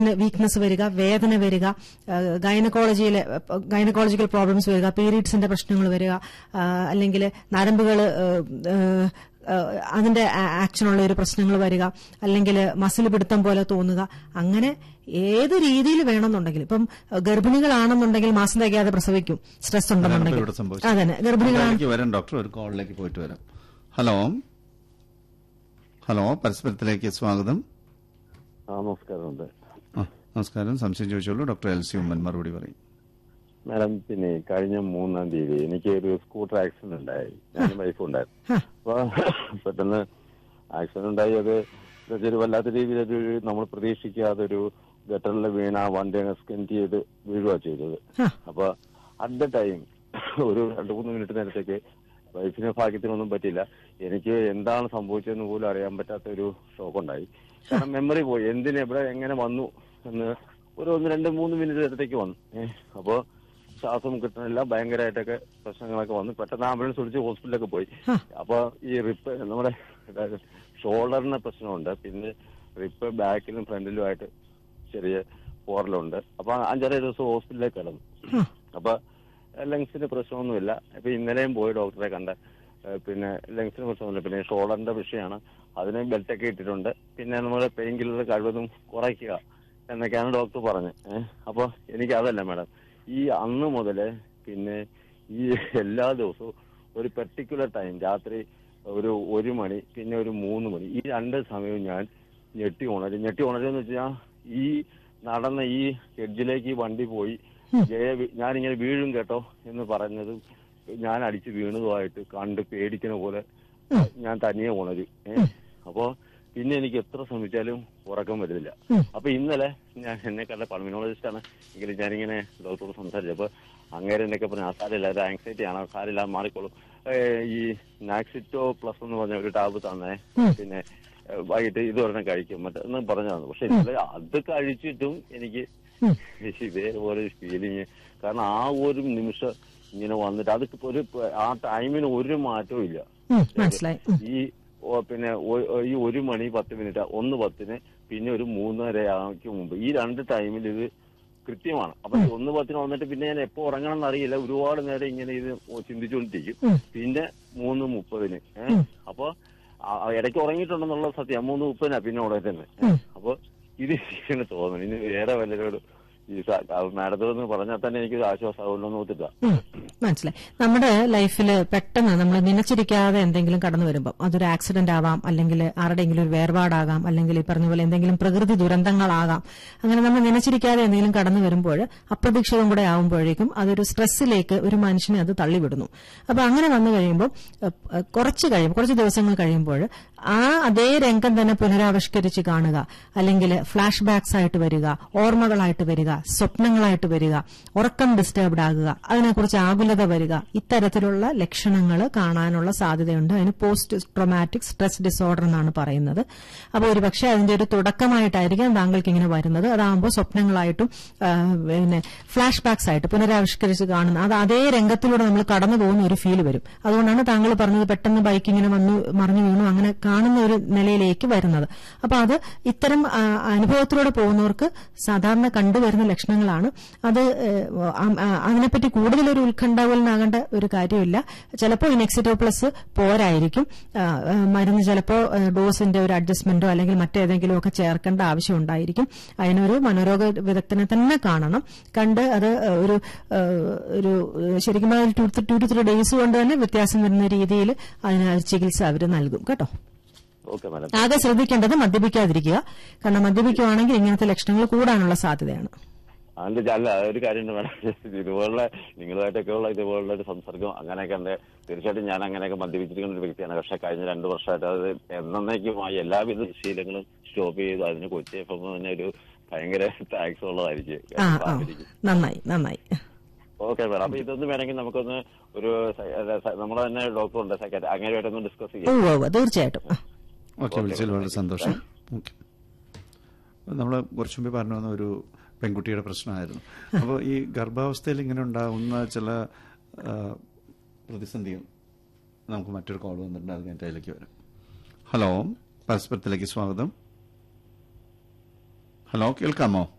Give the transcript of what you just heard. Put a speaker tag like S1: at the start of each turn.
S1: Weakness വരിക വേദന വരിക ഗൈനക്കോളജിയിലെ ഗൈനക്കോളജിക്കൽ പ്രോബ്ലംസ് വരിക പീരീഡ്സിന്റെ പ്രശ്നങ്ങൾ വരിക അല്ലെങ്കിൽ നരമ്പുകൾ അതിന്റെ ആക്ഷനുള്ള ഒരു പ്രശ്നങ്ങൾ വരിക അല്ലെങ്കിൽ മസിൽ പിടുത്തം പോലെ തോന്നുക അങ്ങനെ ഏത് രീതിയിൽ വേണമെന്നുണ്ടെങ്കിൽ ഇപ്പം ഗർഭിണികളാണെന്നുണ്ടെങ്കിൽ മാസം തികയാതെ പ്രസവിക്കും സ്ട്രെസ്
S2: അതാണ് ഇപ്പോ
S1: ഉണ്ടെന്നുണ്ടെങ്കിൽ
S2: ഇവിടെ സംഭവിച്ചത്.
S1: അതന്നെ ഗർഭിണികളാണ്
S2: കോളിലേക്ക് വരാം ഡോക്ടർ ഒരു കോളിലേക്ക് പോയിട്ട് വരാം ഹലോ ഹലോ പരസ്പരത്തിലേക്ക് സ്വാഗതം
S3: ആ നമസ്കാരമുണ്ട്
S2: ആ, നമസ്കാരം സംശയം ചോദിച്ചോളൂ ഡോക്ടർ എൽ സി ഉമ്മൻ മറുപടി പറയും
S3: മാഡം പിന്നെ കഴിഞ്ഞ മൂന്നാം തീയതി എനിക്ക് ഒരു സ്കൂട്ടർ ആക്സിഡന്റ് ഉണ്ടായി ഞാനും വൈഫും ഉണ്ടായിരുന്നു അപ്പൊ പെട്ടെന്ന് ആക്സിഡന്റ് ഉണ്ടായി അത് ഒരു വല്ലാത്ത രീതിയിൽ ഒരു നമ്മൾ പ്രതീക്ഷിക്കാതെ ഒരു ഗട്ടറിൽ വീണ ആ വണ്ടി അങ്ങ് സ്കെൻറ്റ് ചെയ്ത് വീഴുക ചെയ്തത് അപ്പൊ അറ്റ് ദ ടൈം ഒരു രണ്ടു മൂന്ന് മിനിറ്റ് നേരത്തേക്ക് വൈഫിന് ഭാഗ്യത്തിനൊന്നും പറ്റില്ല എനിക്ക് എന്താണ് സംഭവിച്ചതെന്ന് പോലും അറിയാൻ പറ്റാത്ത ഒരു ഷോക്ക് ഉണ്ടായി കാരണം മെമ്മറി പോയി എന്തിന് എവിടെ എങ്ങനെ വന്നു എന്ന് ഒരു ഒന്ന് രണ്ട് മൂന്ന് മിനിറ്റ് നേരത്തേക്ക് വന്നു ഏഹ് അപ്പോ ശ്വാസം കിട്ടണില്ല ഭയങ്കരമായിട്ടൊക്കെ പ്രശ്നങ്ങളൊക്കെ വന്നു പെട്ടെന്ന് ആംബുലൻസ് വിളിച്ച് ഹോസ്പിറ്റലിലൊക്കെ പോയി അപ്പൊ ഈ റിപ്പ് നമ്മുടെ ഷോൾഡറിന് പ്രശ്നമുണ്ട് പിന്നെ റിപ്പ് ബാക്കിലും ഫ്രണ്ടിലുമായിട്ട് ചെറിയ പോറലുണ്ട് അപ്പൊ അഞ്ചാറ് ദിവസം ഹോസ്പിറ്റലിലേക്ക് കിടന്നു അപ്പൊ ലങ്സിന് പ്രശ്നമൊന്നുമില്ല ഇപ്പൊ ഇന്നലെയും പോയി ഡോക്ടറെ കണ്ട ഏഹ് പിന്നെ ലങ്സിന് പ്രശ്നമൊന്നുമില്ല പിന്നെ ഷോൾഡറിന്റെ വിഷയമാണ് അതിന് ബെൽറ്റൊക്കെ ഇട്ടിട്ടുണ്ട് പിന്നെ നമ്മുടെ പെയിൻ കില്ലർ കഴിവതും കുറയ്ക്കുക എന്നൊക്കെയാണ് ഡോക്ടർ പറഞ്ഞത് ഏഹ് അപ്പൊ എനിക്ക് അതല്ല മാഡം ഈ അന്ന് മുതല് പിന്നെ ഈ എല്ലാ ദിവസവും ഒരു പെർട്ടിക്കുലർ ടൈം രാത്രി ഒരു ഒരു മണി പിന്നെ ഒരു മൂന്ന് മണി ഈ രണ്ട് സമയവും ഞാൻ ഞെട്ടി ഉണരും ഞെട്ടി ഉണരുമെന്ന് വെച്ചാൽ ഈ നടന്ന ഈ ഹെഡ്ജിലേക്ക് ഈ വണ്ടി പോയി ജയ വി- ഞാനിങ്ങനെ വീഴും കേട്ടോ എന്ന് പറഞ്ഞതും ഞാൻ അടിച്ച് വീണതുമായിട്ട് കണ്ട് പേടിക്കുന്ന പോലെ ഞാൻ തനിയെ ഉണരും ഏഹ് അപ്പോ പിന്നെ എനിക്ക് എത്ര ശ്രമിച്ചാലും ഉറക്കം വരുന്നില്ല അപ്പൊ ഇന്നലെ ഞാൻ എന്നെ കണ്ട പൾമിനോളജിസ്റ്റ് ആണ് എങ്കിലും ഞാനിങ്ങനെ ഡോക്ടറോട് സംസാരിച്ചപ്പോ അങ്ങേരെ എന്നൊക്കെ പറഞ്ഞു ആ സാരില്ല ഒരു ആങ്സൈറ്റി ആണ് സാരില്ല മാറിക്കോളും ഏഹ് ഈ നാക്സിറ്റോ പ്ലസ് എന്ന് പറഞ്ഞ ഒരു ടാബ് തന്നെ പിന്നെ ഏഹ് വൈകിട്ട് ഇത് ഒരെണ്ണം കഴിക്കും മറ്റൊന്നും പറഞ്ഞതാണ് പക്ഷെ ഇന്നലെ അത് കഴിച്ചിട്ടും എനിക്ക് ഇതേപോലെ ഫീലിങ് കാരണം ആ ഒരു നിമിഷം ഇങ്ങനെ വന്നിട്ട് അത് ഒരു ആ ടൈമിന് ഒരു മാറ്റവും ഇല്ല
S1: ഉം, മനസ്സിലായി ഉം.
S3: ഈ ഓ, പിന്നെ ഒ- ഈ ഒരു മണി പത്ത് മിനിറ്റ് ഒന്ന് പത്തിന് പിന്നെ ഒരു മൂന്നര ആക്ക് മുമ്പ് ഈ രണ്ട് ടൈമിൽ ഇത് കൃത്യമാണ് അപ്പൊ ഈ ഒന്ന് പത്തിന് വന്നിട്ട് പിന്നെ ഞാൻ എപ്പോ ഉറങ്ങണം എന്നറിയില്ല ഒരുപാട് നേരം ഇങ്ങനെ ഇത് ചിന്തിച്ചുകൊണ്ടിരിക്കും പിന്നെ മൂന്ന് മുപ്പതിന് ഏഹ് അപ്പൊ ആ- ആ ഇടയ്ക്ക് ഉറങ്ങിയിട്ടുണ്ടെന്നുള്ള സത്യം മൂന്ന് മുപ്പതിനാ പിന്നെ ഉടനെ തന്നെ അപ്പൊ ഇത് ഇങ്ങനെ തോന്നുന്നു ഇനി വേറെ വല്ലവരോട് ഈ മാഡത്തോട് പറഞ്ഞാൽ തന്നെ എനിക്ക് ആശ്വാസമാവുമല്ലോ എന്ന് ഓർത്തിട്ടാ
S1: ഉം, മനസ്സിലായി നമ്മുടെ ലൈഫിൽ പെട്ടെന്ന് നമ്മൾ നനച്ചിരിക്കാതെ എന്തെങ്കിലും കടന്നു വരുമ്പോൾ അതൊരു ആക്സിഡന്റ് ആവാം അല്ലെങ്കിൽ ആരുടെയെങ്കിലും ഒരു വേർപാടാകാം അല്ലെങ്കിൽ ഈ പറഞ്ഞ പോലെ എന്തെങ്കിലും പ്രകൃതി ദുരന്തങ്ങളാകാം അങ്ങനെ നമ്മൾ നനച്ചിരിക്കാതെ എന്തെങ്കിലും കടന്നു വരുമ്പോൾ അപ്രതീക്ഷിതം കൂടെ ആവുമ്പോഴേക്കും അതൊരു സ്ട്രെസ്സിലേക്ക് ഒരു മനുഷ്യനെ അത് തള്ളിവിടുന്നു അപ്പൊ അങ്ങനെ വന്നു കഴിയുമ്പോൾ ഏഹ്, ഏഹ്, കുറച്ച് കഴിയുമ്പോൾ കുറച്ച് ദിവസങ്ങൾ കഴിയുമ്പോൾ ആ അതേ രംഗം തന്നെ പുനരാവിഷ്കരിച്ച് കാണുക അല്ലെങ്കിൽ ഫ്ലാഷ് ബാക്സ് ആയിട്ട് വരിക ഓർമ്മകളായിട്ട് വരിക സ്വപ്നങ്ങളായിട്ട് വരിക ഉറക്കം ഡിസ്റ്റർബ്ഡ് ആകുക അതിനെക്കുറിച്ച് ആകുലത വരിക ഇത്തരത്തിലുള്ള ലക്ഷണങ്ങൾ കാണാനുള്ള സാധ്യതയുണ്ട് അതിന് പോസ്റ്റ് ട്രോമാറ്റിക് സ്ട്രെസ് ഡിസോർഡർ എന്നാണ് പറയുന്നത് അപ്പോൾ ഒരു പക്ഷേ അതിന്റെ ഒരു തുടക്കമായിട്ടായിരിക്കും താങ്കൾക്ക് ഇങ്ങനെ വരുന്നത് അതാകുമ്പോൾ സ്വപ്നങ്ങളായിട്ടും ആ, പിന്നെ ഫ്ലാഷ് ബാക്സ് ആയിട്ട് പുനരാവിഷ്കരിച്ച് കാണുന്ന അത് അതേ രംഗത്തിലൂടെ നമ്മൾ കടന്നു പോകുന്ന ഒരു ഫീൽ വരും അതുകൊണ്ടാണ് താങ്കൾ പറഞ്ഞത് പെട്ടെന്ന് ബൈക്ക് ഇങ്ങനെ വന്നു മറിഞ്ഞു വീണു അങ്ങനെ കാണുന്ന ഒരു നിലയിലേക്ക് വരുന്നത് അപ്പൊ അത് ഇത്തരം ആ, അനുഭവത്തിലൂടെ പോകുന്നവർക്ക് സാധാരണ കണ്ടുവരുന്ന ലക്ഷണങ്ങളാണ് അത് ഏഹ്, ആ- ആ- അതിനെപ്പറ്റി കൂടുതലൊരു ഉത്കണ്ഠാകുലനാകേണ്ട ഒരു കാര്യമില്ല ചിലപ്പോൾ ഇനെക്സിറ്റോ പ്ലസ് പോരായിരിക്കും ആ, ആ, മരുന്ന് ചിലപ്പോൾ ഡോസിന്റെ ഒരു അഡ്ജസ്റ്റ്മെന്റോ അല്ലെങ്കിൽ മറ്റേതെങ്കിലും ഒക്കെ ചേർക്കേണ്ട ആവശ്യം ഉണ്ടായിരിക്കും അതിനൊരു മനോരോഗ വിദഗ്ധനെ തന്നെ കാണണം കണ്ട് അത് ഒരു ആ, ഒരു ശരിക്കും പറഞ്ഞാൽ two two two three days കൊണ്ട് തന്നെ വ്യത്യാസം വരുന്ന രീതിയിൽ അതിന് ചികിത്സ അവർ നൽകും കേട്ടോ
S3: ഓക്കെ മാഡം
S1: ആകെ ശ്രദ്ധിക്കേണ്ടത് മദ്യപിക്കാതിരിക്കുക കാരണം മദ്യപിക്കുവാണെങ്കിൽ ഇങ്ങനത്തെ ലക്ഷണങ്ങൾ കൂടാനുള്ള സാധ്യതയാണ്
S3: അതിന്റെ അല്ല ഒരു കാര്യമുണ്ട് മാഡം ഇതുപോലുള്ള നിങ്ങളുമായിട്ടൊക്കെ ഉള്ള ഇതുപോലുള്ള ഒരു സംസർഗം അങ്ങനെയൊക്കെ ഉണ്ട് തീർച്ചയായിട്ടും ഞാൻ അങ്ങനെയൊക്കെ മദ്യപിച്ചിരിക്കുന്ന ഒരു വ്യക്തിയാണ് പക്ഷെ കഴിഞ്ഞ രണ്ടു വർഷമായിട്ട് അത് എന്നേക്കുമായി എല്ലാവിധ ശീലങ്ങളും സ്റ്റോപ്പ് ചെയ്തു അതിന് കൊച്ചി എഫ് എം തന്നെ ഒരു ഭയങ്കര താങ്ക്സ് ഉള്ളതായിരിക്കും
S1: ആ ആ നന്നായി നന്നായി
S3: ഓക്കെ മാഡം അപ്പൊ ഇതൊന്നും വേണമെങ്കിൽ നമുക്കൊന്ന് ഒരു സൈ- അല്ല, സൈ- നമ്മളെ തന്നെ ഡോക്ടർ ഉണ്ട് സെക്രട്ടറി അങ്ങനെയായിട്ടൊന്ന് ഡിസ്കസ് ചെയ്യാം
S1: ഉവ്വ് ഉവ്വ് തീർച്ചയായിട്ടും ആ.
S2: ഓക്കെ വിളിച്ചതിൽ വളരെ സന്തോഷം ഓക്കെ നമ്മൾ കുറച്ചു മുമ്പേ പറഞ്ഞു വന്ന ഒരു പെൺകുട്ടിയുടെ പ്രശ്നമായിരുന്നു അപ്പോൾ ഈ ഗർഭാവസ്ഥയിൽ ഇങ്ങനെ ഉണ്ടാകുന്ന ചില ആ, പ്രതിസന്ധിയും നമുക്ക് മറ്റൊരു കോൾ വന്നിട്ടുണ്ട് അത് കഴിഞ്ഞിട്ട് അതിലേക്ക് വരാം ഹലോ പരസ്പരത്തിലേക്ക് സ്വാഗതം ഹലോ കേൾക്കാമോ